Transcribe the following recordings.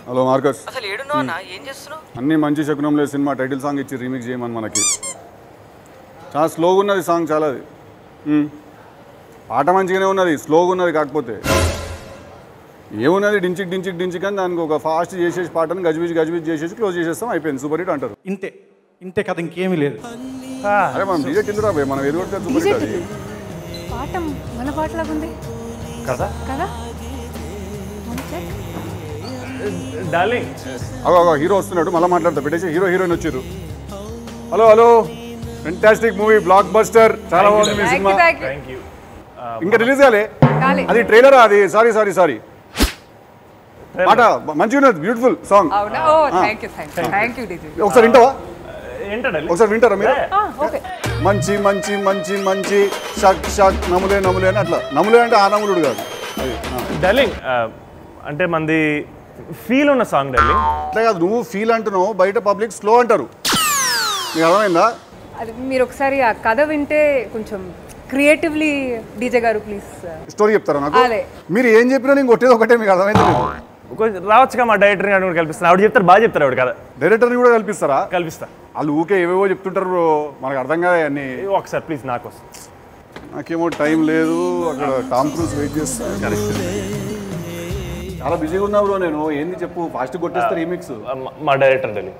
Hello Marcus అసలు ఏడున్నావు అన్న ఏం చేస్తున్నావు అన్ని మంచి శకునంలో సినిమా టైటిల్ సాంగ్ ఇచ్చి రీమిక్స్ చేయమని మనకి చాలా స్లోగా ఉన్నది సాంగ్ చాలా అది మ్మ్. పాట మంచిగానే ఉన్నది స్లోగా ఉన్నది కాకపోతే ఏమున్నది డించిక్ డించిక్ డించిక్ అని దానికి ఒక ఫాస్ట్ చేసేసి పాటను గజిబిజి గజిబిజి చేసేసి క్లోజ్ చేసేస్తాం అయిపోయింది సూపర్ హిట్ అంటారు ఇంతే ఇంతే కదా ఇంకేమీ లేదు అరే మనం డీజే కింద రాబోయే మనం ఏది కొడితే సూపర్ హిట్ అది పాట మన పాటలాగా ఉంది కదా కదా మన check. డార్లింగ్ అగో అగో హీరో వస్తున్నాడు మళ్ళీ మాట్లాడతా పెట్టేసి హీరో హీరోయిన్ వచ్చారు hello hello fantastic movie blockbuster చాలా బాగుంది మీ Thank cinema you, thank you. Thank you ఇంకా రిలీజ్ కాలే కాలే. అది ట్రైలరా అది సారీ సారీ సారీ పాట మంచిగా ఉన్నది బ్యూటిఫుల్ సాంగ్ అవునా oh thank you thank you thank you DJ ఒకసారి వింటావా ఏంటో డార్లింగ్ ఒకసారి వింటారా మీరు ఓకే మంచి మంచి మంచి మంచి షక్ షక్ నములే నములే అని అట్లా నములే అంటే ఆ నములుడు కాదు అది ఆ. డార్లింగ్ అంటే మంది ఫీల్ ఉన్న సాంగ్ డార్లింగ్ అట్లా కాదు నువ్వు ఫీల్ అంటున్నావు బయట పబ్లిక్ స్లో అంటారు నీకు అర్థమైందా అది మీరు ఒకసారి ఆ కథ వింటే కొంచెం క్రియేటివ్లీ డీజే గారు ప్లీజ్ స్టోరీ చెప్తారా నాకు అదే. మీరు ఏం చెప్పినా నేను కొట్టేది ఒకటే మీకు అర్థమైంది కొంచెం రావచ్చుగా మా డైరెక్టర్ గారు కూడా కల్పిస్తాను ఆవిడ చెప్తారు బాగా చెప్తారు ఆవిడ కదా డైరెక్టర్ని కూడా కల్పిస్తారా కల్పిస్తా వాళ్ళు ఊకే ఏవేవో చెప్తుంటారు బ్రో మనకు అర్థం కాదు అన్ని ఏ, ఒకసారి ప్లీజ్ నా కోసం నాకేమో టైం లేదు అక్కడ టామ్ క్రూజ్ వెయిట్ చేస్తాను చాలా బిజీగా ఉన్నా బ్రో నేను ఏంది చెప్పు ఫాస్ట్ కొట్టేస్తారు రీమిక్స్ ఆ, మా- మా డైరెక్టర్ డార్లింగ్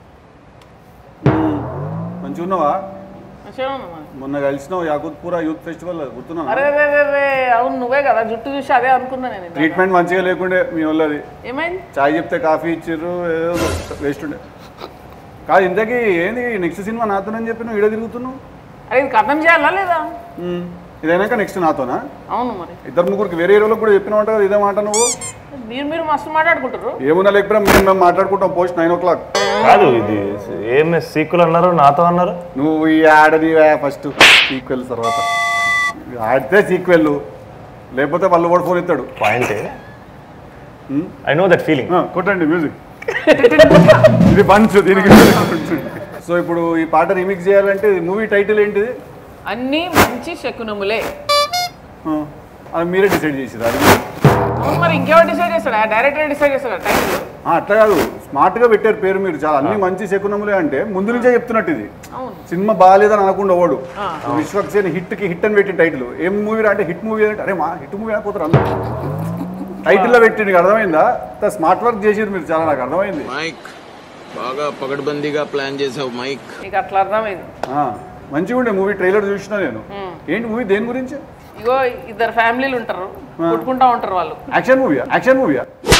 మంచిగా ఉన్నావా మంచిగా ఉన్నామా? మొన్న కలిసినావు యాకుత్పురా యూత్ ఫెస్టివల్ గుర్తున్నా అరే రే రే రే అవును నువ్వే కదా జుట్టు చూసి అదే అనుకున్నా నేను ఇందాక. ట్రీట్మెంట్ మంచిగా లేకుండే మీ వాళ్ళది ఏమైంది చాయ్ చెప్తే కాఫీ ఇచ్చిర్రు ఏదో వేస్ట్ ఉండే కాదు ఇంతకీ ఏంది నెక్స్ట్ సినిమా నాతోనని చెప్పి నువ్వు ఈడ తిరుగుతున్నావు అరే ఇది కథం చేయాలా లేదా మ్మ్. ఇదైనాక నెక్స్ట్ నాతోనా అవును మరి ఇద్దరు ముగ్గురికి వేరే హీరోలకు కూడా చెప్పినావు కదా ఇదే మాట నువ్వు మీరు మీరు మస్తు మాట్లాడుకుంటారు ఏమున్నా లేకపోతే మేము మేము మాట్లాడుకుంటాం పోస్ట్ నైన్ ఓ క్లాక్ కాదు ఇది ఏం సీక్వెల్ అన్నారు నాతో అన్నారు నువ్వు ఈ ఆడని ఫస్ట్ సీక్వెల్ తర్వాత ఆడితే సీక్వెల్ లేకపోతే వాళ్ళు కూడా ఫోన్ ఎత్తాడు పాయింటే ఐ నో దట్ ఫీలింగ్ ఆ, కొట్టండి మ్యూజిక్ ఇది పంచ్ దీనికి సో ఇప్పుడు ఈ పాట రీమిక్స్ చేయాలంటే మూవీ టైటిల్ ఏంటిది అన్నీ మంచి శకునములే ఆ, అది మీరే డిసైడ్ చేసిరు అది అవును మరి ఇంకెవరు డిసైడ్ చేస్తాడా డైరెక్టర్ డిసైడ్ చేస్తాడా టైటిల్ ఆ, అట్లా కాదు స్మార్ట్ గా పెట్టారు పేరు మీరు చాలా అన్ని మంచి శకునములే అంటే ముందు నుంచే చెప్తున్నట్టు ఇది అవును సినిమా బాగాలేదని అనకుండా ఓడు విశ్వక్సేన్ హిట్ కి హిట్ అని పెట్టిన టైటిల్ ఏం మూవీ అంటే హిట్ మూవీ అంటే అరే మా హిట్ మూవీ అయిపోతారు అందరూ టైటిల్ లో పెట్టి నీకు అర్థమైందా స్మార్ట్ వర్క్ చేసిరు మీరు చాలా నాకు అర్థమైంది మైక్ బాగా పగడ్బందీగా ప్లాన్ చేసావు మైక్ నీకు అట్లా అర్థమైంది ఆ, మంచిగా ఉండే మూవీ ట్రైలర్ చూసినా నేను ఏంటి మూవీ దేని గురించి ఇగో ఇద్దరు ఫ్యామిలీలు ఉంటారు కొట్టుకుంటా ఉంటారు వాళ్ళు యాక్షన్ మూవీయా యాక్షన్ మూవీయా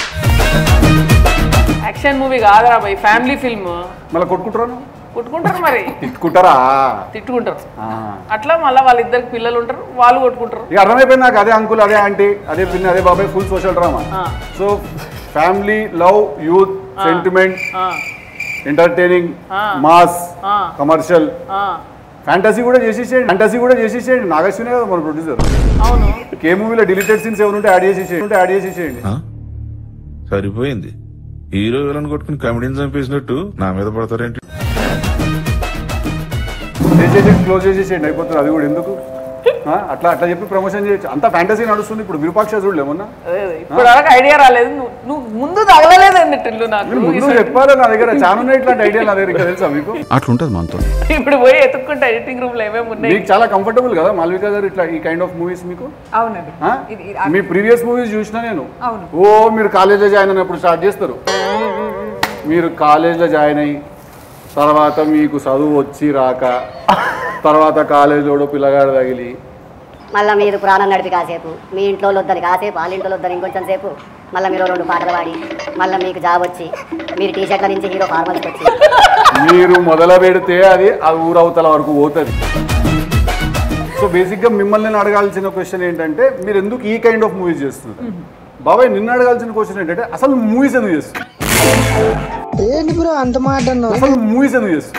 యాక్షన్ మూవీ కాదురా బై ఫ్యామిలీ ఫిల్మ్ మళ్ళీ కొట్టుకుంటారా కొట్టుకుంటారు మరి తిట్టుకుంటారా తిట్టుకుంటారు ఆ. అట్లా మళ్ళీ వాళ్ళిద్దరికి పిల్లలు ఉంటారు వాళ్ళు కొట్టుకుంటారు ఇక అర్థమైపోయింది నాకు అదే అంకుల్ అదే ఆంటీ అదే పిన్ని అదే బాబాయ్ ఫుల్ సోషల్ డ్రామా ఆ. So family love youth sentiment ఆ, ఎంటర్టైనింగ్ ఆ. మాస్ ఆ. కమర్షియల్ ఆ, ఫ్యాంటసీ కూడా చేసేసేయండి ఫ్యాంటసీ కూడా చేసేసేయండి నాగశ్వినే కదా మన ప్రొడ్యూసర్ అవును కే మూవీలో డిలీటెడ్ సీన్స్ ఎవరు ఉంటే యాడ్ చేసేసేయండి ఉంటే యాడ్ చేసేసేయండి ఆ? సరిపోయింది హీరో విలన్ కొట్టుకుని కమెడీని చంపేసినట్టు నా మీద పడతారేంటి చేసేసి క్లోజ్ చేసేసేయండి అయిపోతుంది అది కూడా ఎందుకు ఆ, అట్లా అట్లా చెప్పి ప్రమోషన్ చేయొచ్చు అంత ఫ్యాంటసీ నడుస్తుంది ఇప్పుడు విరూపాక్ష చూడలేమన్నా అదే అదే. ఇప్పుడు వరకు ఐడియా రాలేదు నువ్వు నువ్వు ముందు తగలలేదు అన్నట్టు ఇల్లు నాకు మీరు ముందు చెప్పాలి నా దగ్గర చాలా ఉన్నాయి ఇట్లాంటి ఐడియా నా దగ్గర ఇంకా తెలుసా మీకు అట్లుంటది మనతో ఇప్పుడు పోయి ఎత్తుక్కుంటా ఎడిటింగ్ రూమ్ లో ఏమేమి ఉన్నాయి మీకు చాలా కంఫర్టబుల్ కదా మాల్విక గారు ఇట్లా ఈ కైండ్ ఆఫ్ మూవీస్ మీకు అవునండి ఆ? ఇది ఇది- మీ ప్రీవియస్ మూవీస్ చూసినా నేను అవును. ఓ మీరు కాలేజ్లో జాయిన్ అయినప్పుడు స్టార్ట్ చేస్తారు మీరు కాలేజ్లో జాయిన్ అయ్యి తర్వాత మీకు చదువు వచ్చి రాక తర్వాత కాలేజ్లో పిల్లగాడు తగిలి మళ్ళీ మీరు పురాణం నడిపి కాసేపు మీ ఇంట్లో వద్దని కాసేపు వాళ్ళ ఇంట్లో వద్దని ఇంకొంచెం సేపు మళ్ళీ మీరు రెండు పాటలు పాడి మళ్ళీ మీకు జాబ్ వచ్చి మీరు టీ షర్ట్ల నుంచి హీరో ఫార్మల్స్కి వచ్చి మీరు మొదలు పెడితే అది ఆ ఊరవతల వరకు పోతుంది సో బేసిక్గా మిమ్మల్ని నేను అడగాల్సిన క్వశ్చన్ ఏంటంటే మీరు ఎందుకు ఈ కైండ్ ఆఫ్ మూవీస్ చేస్తున్నారు బాబాయ్ నిన్ను అడగాల్సిన క్వశ్చన్ ఏంటంటే అసలు మూవీస్ ఎందుకు చేస్తున్నారు ఏంటి బ్రో అంత మాట అన్నావు అసలు మూవీస్ ఎందుకు చేస్తున్నారు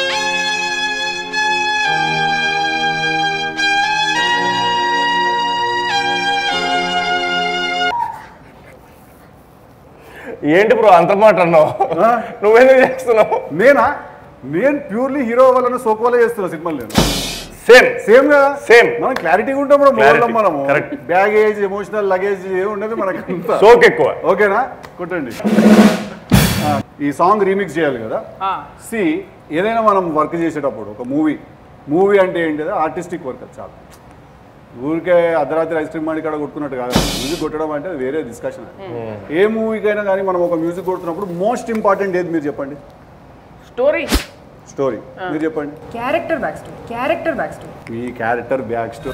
ఏంటి బ్రో అంత మాట అన్నావు నువ్వెందుకు చేస్తున్నావు నేనా నేను ప్యూర్లీ హీరో వలన సోకు వల్ల చేస్తున్నా సినిమాలు నేను సేమ్ సేమ్ కదా Same. మనం క్లారిటీగా ఉంటాం మనం Clarity. మోడలం మనము Correct. బ్యాగేజ్ ఎమోషనల్ లగేజ్ ఏమి ఉండదు మనకి అంతా సోక్ ఎక్కువ ఓకేనా కొట్టండి ఆ, ఈ సాంగ్ రీమిక్స్ చేయాలి కదా సి ఏదైనా మనం వర్క్ చేసేటప్పుడు ఒక మూవీ మూవీ అంటే ఏంటిది ఆర్టిస్టిక్ వర్క్ అది చాలా ఊరికే అర్ధరాత్రి ఐస్ క్రీమ్ మాడి కాడ కొట్టుకున్నట్టు కాదు మ్యూజిక్ కొట్టడం అంటే అది వేరే డిస్కషన్ ఏ మూవీకైనా కానీ మనం ఒక మ్యూజిక్ కొడుతున్నప్పుడు మోస్ట్ ఇంపార్టెంట్ ఏది మీరు చెప్పండి స్టోరీ స్టోరీ మీరు చెప్పండి character back story character back story మీ క్యారెక్టర్ బ్యాక్ స్టోరీ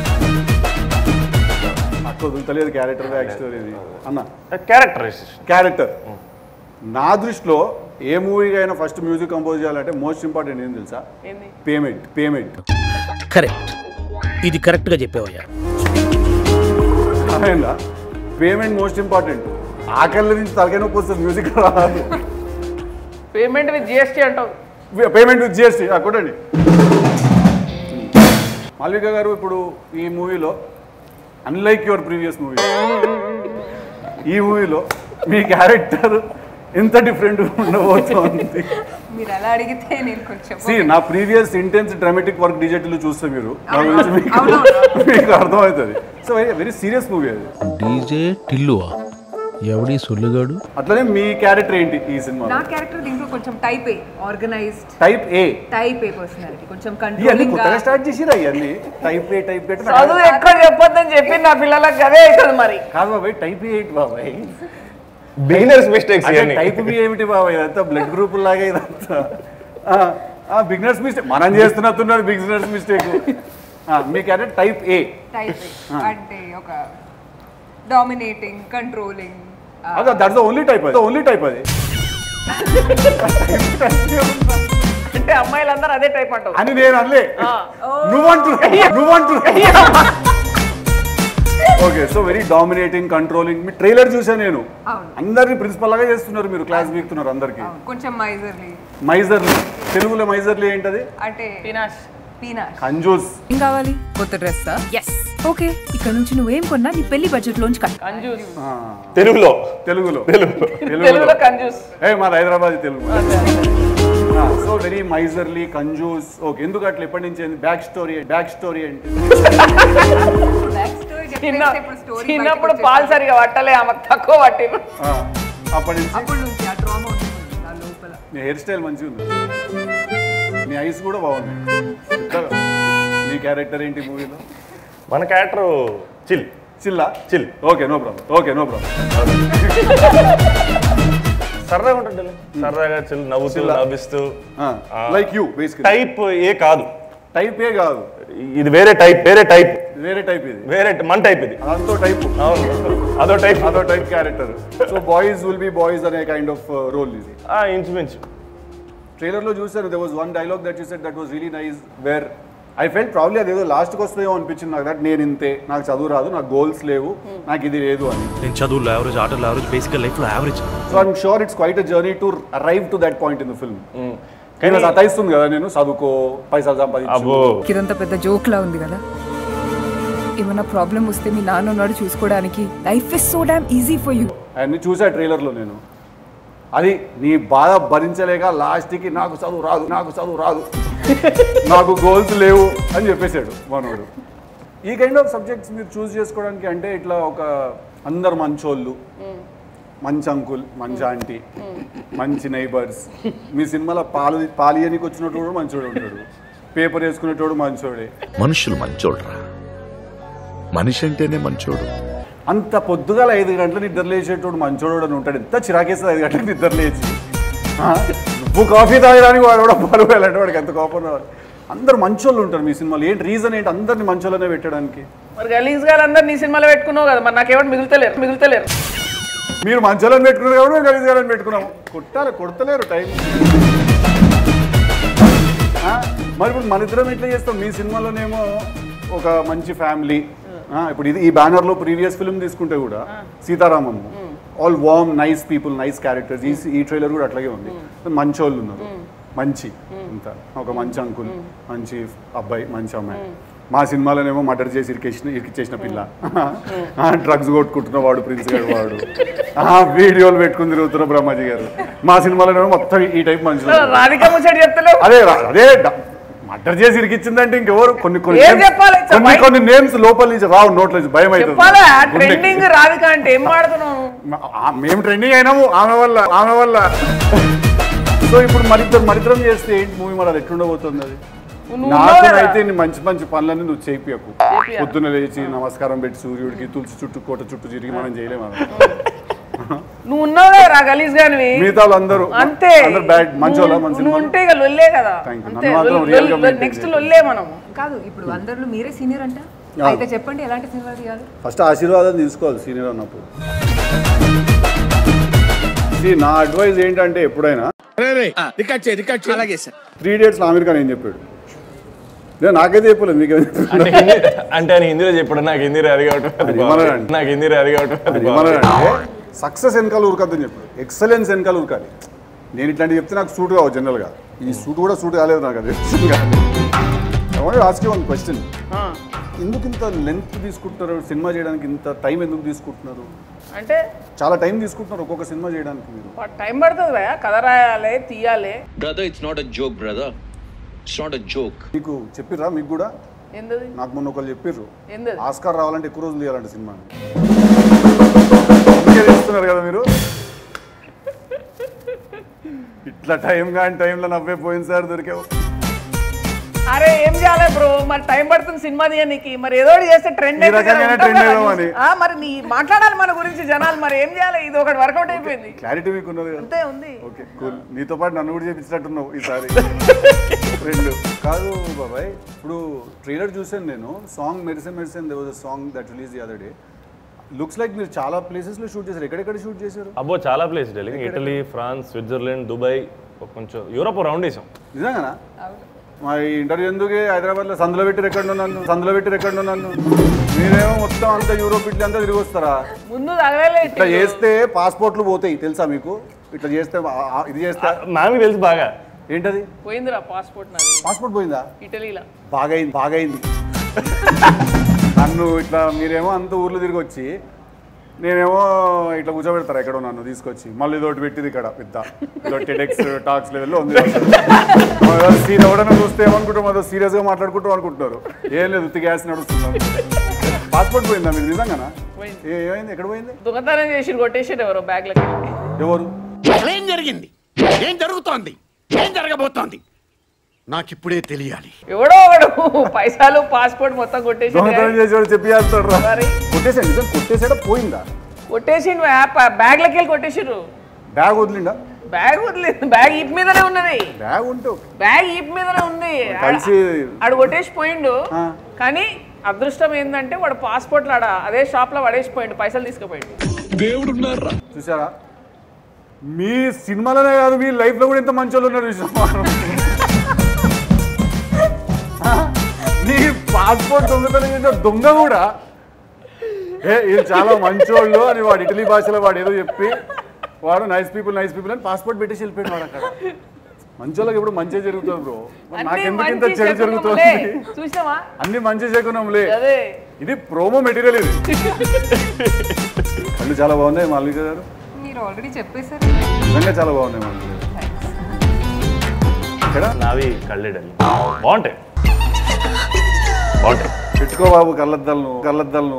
అక్క వదులుతలేదు క్యారెక్టర్ బ్యాక్ స్టోరీ ఇది అన్న క్యారెక్టరైజేషన్ క్యారెక్టర్ నా దృష్టిలో ఏ మూవీకి అయినా ఫస్ట్ మ్యూజిక్ కంపోజ్ చేయాలంటే మోస్ట్ ఇంపార్టెంట్ ఏం తెలుసా ఏంది పేమెంట్ పేమెంట్ కరెక్ట్ ఇది కరెక్ట్గా చెప్పావయ్యా అర్థమైందా పేమెంట్ మోస్ట్ ఇంపార్టెంట్ ఆకలి నుంచి తలకాయ నొప్పి వస్తుంది మ్యూజిక్ రాదు పేమెంట్ విత్ జిఎస్టీ అంటావు పేమెంట్ విత్ జిఎస్టీ కొట్టండి మాల్విక గారు ఇప్పుడు ఈ మూవీలో అన్లైక్ యువర్ ప్రీవియస్ మూవీ ఈ మూవీలో మీ క్యారెక్టర్ ఎంత డిఫరెంట్ ఉండబోతోంది మీరు అలా అడిగితే నేను కొంచెం సి నా previous intense dramatic work digital చూస్తే మీరు నా అవును. గురించి మీకు అవును. మీకు అర్థమవుతుంది so very very serious movie DJ డీజే టిల్లువా ఎవడి సొల్లుగాడు అట్లనే మీ క్యారెక్టర్ ఏంటి ఈ నా సినిమా క్యారెక్టర్ దీంట్లో కొంచెం type A organised type A type A personality కొంచెం ఇవన్నీ కంట్రోలింగ్ కొత్తగా స్టార్ట్ చేసిరా ఇవన్నీ టైప్ ఏ టైప్ ఏ చదువు ఎక్కువ చెప్పొద్దని చెప్పి నా పిల్లలకు అదే అవుతుంది మరి కాదు బాబాయ్ టైప్ ఏ ఏంటి బాబాయ్ బిగినర్స్ మిస్టేక్స్ అంటే ఇవన్నీ టైప్ బి ఏమిటి బాబాయ్ ఇదంతా బ్లడ్ గ్రూప్ లాగా ఇదంతా బిగినర్స్ మిస్టేక్ మనం చేస్తున్నట్టున్నారు బిగినర్స్ మిస్టేక్ మీ character type A type A అంటే ఒక డామినేటింగ్ కంట్రోలింగ్ అదే దట్స్ ద ఓన్లీ టైప్ అది ఓన్లీ టైప్ అది అంటే అమ్మాయిలందరూ అదే టైప్ అంటావు అని నేను అనలే నువ్వంటు నువ్వంటు okay so very dominating controlling మీ ట్రైలర్ చూసా నేను అవును. అందరిని ప్రిన్సిపల్ లాగా చేస్తున్నారు మీరు క్లాస్ బీక్తున్నారు అందరికి కొంచెం మైజర్లీ మైజర్లీ తెలుగులో మైజర్లీ ఏంటది అంటే పినాష్ పీనాష్ కంజూస్ ఏం కావాలి కొత్త డ్రెస్ ఎస్ ఓకే ఇక్కడ నుంచి నువ్వేం కొన్నా నీ పెళ్లి బడ్జెట్ లోంచి కట్ కంజూస్ తెలుగులో తెలుగులో తెలుగులో తెలుగులో కంజూస్ ఏ మాది Hyderabad Telugu so very miserly కంజూస్ ఓకే ఎందుకు అట్లా ఎప్పటి నుంచి బ్యాక్ స్టోరీ బ్యాక్ స్టోరీ ఏంటి బ్యాక్ స్టోరీ చిన్న చెప్పేస్తే ఇప్పుడు స్టోరీ చిన్నప్పుడు పాలు సరిగా పట్టలే ఆమెకు తక్కువ పట్టిరు ఆ, అప్పటి నుంచి అప్పటి నుంచి ఆ డ్రామా ఉంటుంది నా లోపల నీ హెయిర్ స్టైల్ మంచిగా ఉంది నీ ఐస్ కూడా బాగున్నాయి పెద్దగా. నీ క్యారెక్టర్ ఏంటి మూవీలో మన క్యారెక్టర్ చిల్ చిల్లా chill okay no problem okay no problem సరదాగా ఉంటుంది సరదాగా చిల్ నవ్వుతూ నవ్విస్తూ like you basic type A కాదు టైప్ ఏ కాదు ఇది వేరే టైప్ వేరే టైప్ వేరే టైప్ ఇది వేరే మన టైప్ ఇది అదంతో టైప్ అవును అదో టైప్ అదో type character so boys will be boys అనే కైండ్ ఆఫ్ రోల్ ఇది ఇంచుమించు ట్రైలర్లో చూసాను there was one dialogue that you said that was really nice where I felt probably అదేదో లాస్ట్కి వస్తుందేమో అనిపించింది నాకు దట్ నేను ఇంతే నాకు చదువు రాదు నాకు గోల్స్ లేవు నాకు ఇది లేదు అని నేను చదువులో యావరేజ్ ఆటలో యావరేజ్ బేసిక్గా లైఫ్లో average so I'm sure it's quite a journey to arrive to that point in the film కానీ సతాయిస్తుంది కదా నేను చదువుకో పైసలు సంపాదించు అబ్బో ఇదంతా పెద్ద జోక్ లా ఉంది కదా ఏమన్నా ప్రాబ్లం వస్తే మీ నాన్న ఉన్నాడు చూసుకోవడానికి life is so damn easy for you అవన్నీ చూసా ట్రైలర్లో నేను అది నీ బాధ భరించలేక లాస్ట్కి నాకు చదువు రాదు నాకు చదువు రాదు నాకు గోల్స్ లేవు అని చెప్పేశాడు మనోడు ఈ కైండ్ ఆఫ్ సబ్జెక్ట్స్ మీరు చూస్ చేసుకోవడానికి అంటే ఇట్లా ఒక అందరు మంచోళ్ళు మంచి అంకుల్ మంచి ఆంటీ మంచి నైబర్స్ మీ సినిమాలో పాలు పాలియనికి వచ్చినట్టు కూడా మంచోడు ఉంటాడు పేపర్ వేసుకునేటోడు మంచోడే మనుషులు మంచోడ్రా మనిషి అంటేనే మంచోడు అంత పొద్దుగాల ఐదు గంటలకు నిద్ర లేచేటోడు మంచోడు అని ఉంటాడు ఎంత చిరాకేస్తుంది ఐదు గంటలకు నిద్ర లేచి ఆ, నువ్వు కాఫీ తాగడానికి వాడు కూడా పాలు వెళ్ళాడు వాడికి ఎంత కోపం రావాలి అందరు మంచోళ్ళు ఉంటారు మీ సినిమాలో ఏంటి రీజన్ ఏంటి అందరిని మంచోళ్ళనే పెట్టడానికి మరి గలీజ్ గారు అందరు నీ సినిమాలో పెట్టుకున్నావు కదా మరి నాకేమో మిగులుతలేరు మిగులుతలేరు మీరు మంచోళ్ళని పెట్టుకున్నారు కాబట్టి మేము గలీజ్ గాలని పెట్టుకున్నాము కొట్టాలి కొడతలేరు టైం ఆ, మరి ఇప్పుడు మన ఇద్దరం ఎట్లా చేస్తాం మీ సినిమాలోనేమో ఒక మంచి ఫ్యామిలీ ఇప్పుడు ఇది ఈ బ్యానర్లో ప్రీవియస్ ఫిల్మ్ తీసుకుంటే కూడా Sita Ramam all warm nice people nice characters ఈ ఈ ట్రైలర్ కూడా అట్లాగే ఉంది మంచోళ్ళు ఉన్నారు మంచి ఇంత ఒక మంచి అంకుల్ మంచి అబ్బాయి మంచి అమ్మాయి మా సినిమాలోనేమో మర్డర్ చేసి ఇరికేసిన ఇరికిచ్చేసిన పిల్ల డ్రగ్స్ కొట్టుకుంటున్న వాడు ప్రిన్స్ గారు వాడు ఆ, వీడియోలు పెట్టుకుని తిరుగుతున్న బ్రహ్మాజీ గారు మా సినిమాలోనేమో మొత్తం ఈ టైప్ మనుషులు రాధిక ముచ్చటి చెప్తలేవు అదే రా- అదే డ- మర్డర్ చేసి ఇరికిచ్చిందంటే ఇంకెవరు కొన్ని కొన్ని ఏం names- చెప్పాలి? కొన్ని చెప్పాలి. కొన్ని నేమ్స్ లోపల నుంచి రావు నోట్ల నుంచి భయం అవుతుంది చెప్పాలా గుండెకి. ట్రెండింగ్ రాధిక అంటే ఏం మాడుతున్నావు ఆ- మేము ట్రెండింగ్ అయినాము ఆమె వల్ల ఆమె వల్ల సో ఇప్పుడు మరిద్దరు మరిద్దరం చేస్తే ఏంటి మూవీ మరి అది ఎట్లుండబోతుంది అది నువ్వు నాతో ఉన్నావు కదా. అయితే నీ మంచి మంచి పనులన్నీ నువ్వు చేయిపోయకు చేపియా. పొద్దున్న లేచి నమస్కారం పెట్టి సూర్యుడికి తులసి చుట్టూ కోట చుట్టూ తిరిగి మనం చేయలేము అది. నువ్వు ఉన్నావు కదా గలీజ్ గానివి మిగతా వాళ్ళందరూ అంతే అందరు బ్యాడ్ మంచి వాళ్ళ నువ్వు- మంచి నువ్వు ఉంటే ఇక లొల్లే కదా Thank you. అంతే నన్ను మాత్రం real గా maintain నెక్స్ట్ చేయండి. లొల్లే మనము కాదు ఇప్పుడు అందరిలో మీరే సీనియర్ అంట ఆ. అయితే చెప్పండి ఎలాంటి సినిమా తీయాలి ఫస్ట్ ఆశీర్వాదం తీసుకోవాలి సీనియర్ అన్నప్పుడు See, నా అడ్వైజ్ ఏంటంటే ఎప్పుడైనా అలాగే sir three dates Aamir Khan ఏం చెప్పాడు నేను నాకైతే చెప్పలేదు మీకేం అంటే హిందీ అంటే ఆయన హిందీలో చెప్పాడు నాకు హిందీ రాదు కాబట్టి అది అది బాగుంది. ఏమన్నాడంటే? నాకు హిందీ రాదు కాబట్టి అది బాగుంది. ఏమన్నాడంటే సక్సెస్ వెనకాల ఉరకద్దని చెప్పాడు ఎక్సలెన్స్ వెనకాల ఉరకాలి నేను ఇట్లాంటివి చెప్తే నాకు సూట్ కావు జనరల్గా ఈ సూట్ కూడా సూట్ కాలేదు నాకు అది ఆస్క్ వన్ క్వశ్చన్ ఎందుకు ఇంత లెంత్ తీసుకుంటున్నారు సినిమా చేయడానికి ఇంత టైం ఎందుకు తీసుకుంటున్నారు అంటే చాలా టైం తీసుకుంటున్నారు ఒక్కొక్క సినిమా చేయడానికి మీరు టైం పడుతుంది భయ కథ రాయాలి తీయాలి brother it's not a joke brother it's not a joke మీకు చెప్పిర్రా మీకు కూడా ఎందుది నాకు మొన్న ఒకళ్ళు చెప్పిర్రు ఎందుది ఆస్కార్ రావాలంటే ఎక్కువ రోజులు తీయాలంటే సినిమా అందుకే తీస్తున్నారు కదా మీరు ఇట్లా టైం కానీ టైంలో నవ్వే పోయింది సార్ దొరికావు అరే ఏం చేయాలి బ్రో మరి టైం పడుతుంది సినిమా తీయనికి మరి ఏదో ఒకటి చేస్తే ట్రెండ్ ఈ రకంగానే trend అయ్యామని. మరి నీ మాట్లాడాలి మన గురించి జనాలు మరి ఏం చేయాలి ఇది ఒకటి వర్కౌట్ అయిపోయింది క్లారిటీ మీకు ఉన్నది కదా అంతే ఉంది ఓకే కూల్ నీతో పాటు నన్ను కూడా చేపించినట్టున్నావు ఈసారి రెండు కాదు బాబాయ్ ఇప్పుడు ట్రైలర్ చూసాను నేను సాంగ్ మెరిసెన్ మెరిసెన్ they was song that release the other day looks like మీరు చాలా ప్లేసెస్ లో షూట్ చేశారు ఎక్కడెక్కడ షూట్ చేశారు అబ్బో చాలా place Delhi Italy France Switzerland Dubai ఒక కొంచెం యూరోప్ రౌండ్ వేసాం నిజంగానా మా ఈ ఇంటర్వ్యూ ఎందుకు హైదరాబాద్ లో సందులో పెట్టి ఎక్కడ నన్ను సందులో పెట్టి ఎక్కడ నన్ను మీరేమో మొత్తం అంతా యూరోప్ ఇట్లా అంతా తిరిగి వస్తారా ముందు తగలలే ఇట్లా చేస్తే పాస్పోర్ట్లు పోతాయి తెలుసా మీకు ఇట్లా చేస్తే ఆ- ఆ- ఇది చేస్తే నాకు తెలుసు బాగా ఏంటది పోయిందిరా పాస్పోర్ట్ నాది పాస్పోర్ట్ పోయిందా ఇటలీలో బాగైంది బాగైంది నన్ను ఇట్లా మీరేమో అంత ఊర్లో తిరిగి వచ్చి నేనేమో ఇట్లా కూర్చోబెడతారు ఎక్కడో నన్ను తీసుకొచ్చి మళ్ళీ ఇదోటి పెట్టింది ఇక్కడ పెద్ద ఇదో టెడెక్స్ టాక్స్ లెవెల్లో ఉంది సీన్ ఎవడన్నా చూస్తే ఏమనుకుంటాం అదో సీరియస్గా మాట్లాడుకుంటాం అనుకుంటున్నారు ఏం లేదు ఉత్తి గ్యాస్ నడుస్తున్నారు పాస్పోర్ట్ పోయిందా మీకు నిజంగానా ఏ- ఏమైంది ఎక్కడ పోయింది దొంగతనం చేసి కొట్టేసారు ఎవరో బ్యాగ్లకి ఎవరు ఏం జరిగింది ఏం జరుగుతోంది ఏం జరగబోతోంది నాకిప్పుడే తెలియాలి ఎవడో ఒకడు పైసలు పాస్పోర్ట్ మొత్తం కొట్టేసి దొంగతనం చేసేవాడు చెప్పి చేస్తాడు రా కొట్టేసాడు నిజం కొట్టేసాడా పోయిందా కొట్టేసి బ్యాగ్లకి వెళ్ళి కొట్టేసారు బ్యాగ్ వదిలిండా బ్యాగ్ వదిలేదు బ్యాగ్ ఈప్ మీదనే ఉన్నది బ్యాగ్ ఉంటే ఓకే. బ్యాగ్ ఈప్ మీదనే ఉంది కలిసి ఆడు కొట్టేసి పోయిండు ఆ. కానీ అదృష్టం ఏంటంటే వాడు పాస్పోర్ట్ ఆడ అదే షాప్ లో పడేసిపోయిండు పైసలు తీసుకుపోయిండు చూసారా మీ సినిమాలోనే కాదు మీ లైఫ్ లో కూడా ఇంత మంచి వాళ్ళు ఉన్నారు చూసావా? నీ పాస్పోర్ట్ దొంగతనం చేసిన దొంగ కూడా ఏ ఇది చాలా మంచోళ్ళు అని వాడు ఇటలీ భాషలో వాడు ఏదో చెప్పి వాడు నైస్ పీపుల్ నైస్ పీపుల్ అని పాస్పోర్ట్ పెట్టేసి వెళ్ళిపోయాడు వాడు అక్కడ మంచోళ్ళకి ఎప్పుడు మంచి జరుగుతుంది బ్రో అన్ని నాకెందుకు ఇంత మంచి చెడు శకునములే. జరుగుతుంది చూసినావా అన్ని మంచి శకునంలే అదే ఇది ప్రోమో మెటీరియల్ ఇది కళ్ళు చాలా బాగున్నాయి మాల్విక గారు మీరు ఆల్రెడీ చెప్పేశారు నిజంగా చాలా బాగున్నాయి మాల్విక గారు ఇక్కడ నావి కళ్ళే ఢిల్లీ బాగుంటాయి బాగుంటాయి పెట్టుకో బాబు కళ్ళద్దాలను కళ్ళద్దాలను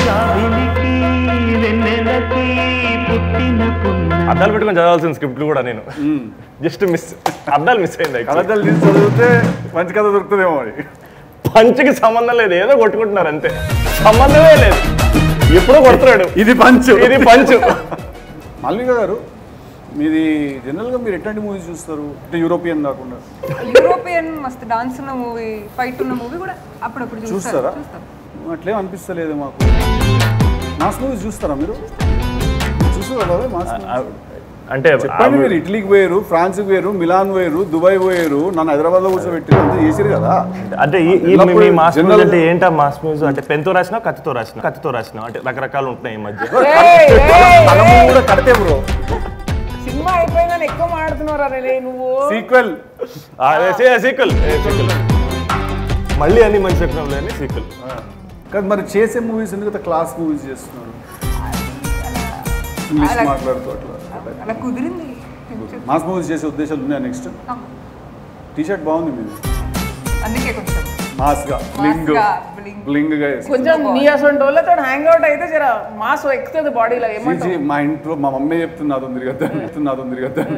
అద్దాలు పెట్టుకొని చదవాల్సిన స్క్రిప్ట్లు కూడా నేను జస్ట్ మిస్ అద్దాలు మిస్ అయింది actually. కళ్ళద్దాలు తీసి చదివితే మంచి కథ దొరుకుతుందేమో మరి పంచుకి సంబంధం లేదు ఏదో కొట్టుకుంటున్నారు అంతే సంబంధమే లేదు ఎప్పుడో కొడుతున్నాడు ఇది పంచు ఇది పంచు మాల్విక గారు మీది జనరల్గా మీరు ఎట్లాంటి మూవీస్ చూస్తారు అంటే యూరోపియన్ కాకుండా యూరోపియన్ మస్తు డాన్స్ ఉన్న మూవీ ఫైట్ ఉన్న మూవీ కూడా అప్పుడప్పుడు చూస్తారు చూస్తారా చూస్తాం అట్లేం అనిపిస్తలేదు మాకు మాస్ మూవీస్ చూస్తారా మీరు చూస్తారా బాబాయ్ మాస్ movies? అంటే చెప్పండి మీరు ఇటలీకి పోయారు ఫ్రాన్స్కి పోయారు మిలాన్ పోయారు దుబాయ్ పోయారు నన్ను హైదరాబాద్ లో కూర్చోబెట్టి అంతా చేసారు కదా అంటే ఈ ఈ మీ- మీ మాస్ మ్యూజ్ General- అంటే ఏంటా మాస్ మ్యూజ్ అంటే పెన్తో రాసిన కత్తితో రాసిన కత్తితో రాసిన అంటే రకరకాలు ఉంటున్నాయి ఈ మధ్య తలము కూడా కడితే బ్రో సినిమా అయిపోయిందని ఎక్కువ మాడుతున్నారు అరే నువ్వు సీక్వెల్ సీక్వెల్ సీక్వెల్ మళ్ళీ అన్ని మంచి చెప్పినాం అని సీక్వెల్ కానీ మరి చేసే మూవీస్ ఎందుకు క్లాస్ మూవీస్ చేస్తున్నారు ఇంగ్లీష్ అలా- మాట్లాడుతూ అట్లా అలా కుదిరింది మాస్ మూవీస్ చేసే ఉద్దేశాలు ఉన్నాయా నెక్స్ట్ టీ షర్ట్ బాగుంది మీది అందుకే కొంచెం మాస్గా బ్లింగ్ మాస్గా, bling. బ్లింగ్ గా కొంచెం నీ అసలు వాళ్ళతో హ్యాంగ్ అవుట్ అయితే జర మాస్ ఎక్కుతుంది బాడీలో సీజీ ఏమంటావు మా ఇంట్లో మా మమ్మీ చెప్తుంది అది ఉంది కదా చెప్తుంది అది ఉంది కదా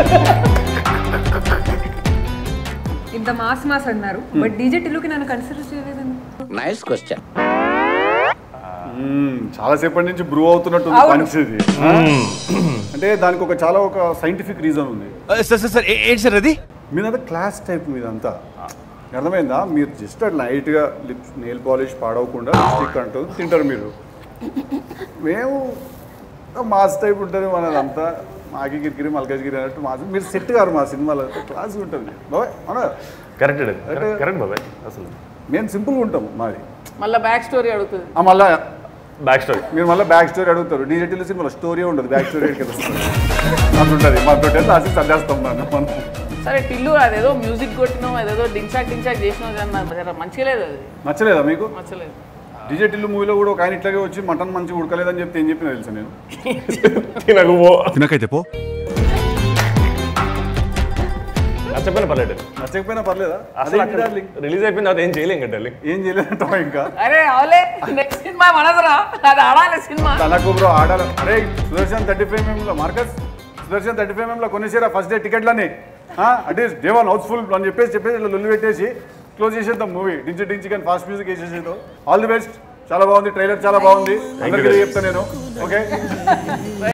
ఇంత మాస్ మాస్ అన్నారు బట్ డీజే టిల్లుకి నన్ను కన్సిడర్ చేయలేదండి నైస్ క్వశ్చన్ మ్మ్. చాలా సేపటి నుంచి బ్రూ అవుతున్నట్టు అవును. పంచ్ ఇది అంటే దానికి ఒక చాలా ఒక సైంటిఫిక్ రీజన్ ఉంది సార్ సార్ సార్ ఏంటి సార్ అది మీదంతా క్లాస్ టైప్ మీదంతా అర్థమైందా మీరు జస్ట్ అట్లా లైట్గా లిప్స్ నెయిల్ పాలిష్ పాడవకుండా స్టిక్ అంటూ తింటారు మీరు మేము మాస్ టైప్ ఉంటుంది మనదంతా మాకి గిరిగిరి మల్కాజ్గిరి అన్నట్టు మాస్ మీరు సెట్ గారు మా సినిమాలో క్లాస్ ఉంటుంది బాబాయ్ అవునా కరెక్ట్ కరెక్ట్ బాబాయ్ అసలు మేము సింపుల్గా ఉంటాం మాది మళ్ళీ బ్యాక్ స్టోరీ అడుగుతుంది ఆ, మళ్ళా బ్యాక్ స్టోరీ మీరు మళ్ళీ బ్యాక్ స్టోరీ అడుగుతారు డీజెటీలో సినిమాలో స్టోరీ ఉండదు బ్యాక్ స్టోరీ ఎక్కడికి వస్తుంది అది ఉంటుంది మాతో రాసి సర్దేస్తాం దాన్ని మనం సరే టిల్లు అదేదో మ్యూజిక్ కొట్టినావు అదేదో డించాక్ డించాక్ చేసినావు కానీ నాకు జర మంచిగా లేదు అది నచ్చలేదా మీకు నచ్చలేదు డీజే టిల్లు మూవీలో కూడా ఒక ఆయన ఇట్లాగే వచ్చి మటన్ మంచిగా ఉడకలేదని చెప్తే ఏం చెప్పినా తెలుసా నేను తినకు పో తినకైతే పో నచ్చపోయిన పర్లేదు నచ్చకపోయినా పర్లేదా అసలు అదేంటి darling? రిలీజ్ అయిపోయిన తర్వాత ఏం చేయలేం కదా డార్లింగ్ ఏం చేయలేదంటావా ఇంకా అరే అవలే నెక్స్ట్ సినిమా మనదురా అది ఆడాలి సినిమా తనకు బ్రో ఆడాలి అరే సుదర్శన్ థర్టీ ఫైవ్ ఎంలో మార్కస్ సుదర్శన్ థర్టీ ఫైవ్ ఎంలో కొనేసారా ఫస్ట్ డే టికెట్లని అంటే డే వన్ హౌస్ఫుల్ అని చెప్పేసి చెప్పేసి ఇట్లా లొల్లి పెట్టేసి క్లోజ్ చేసేద్దాం మూవీ డించి డించి కానీ ఫాస్ట్ మ్యూజిక్ వేసేసేద్దాం ఆల్ ది బెస్ట్ చాలా బాగుంది ట్రైలర్ చాలా బాగుంది అందరికీ చెప్తాను నేను ఓకే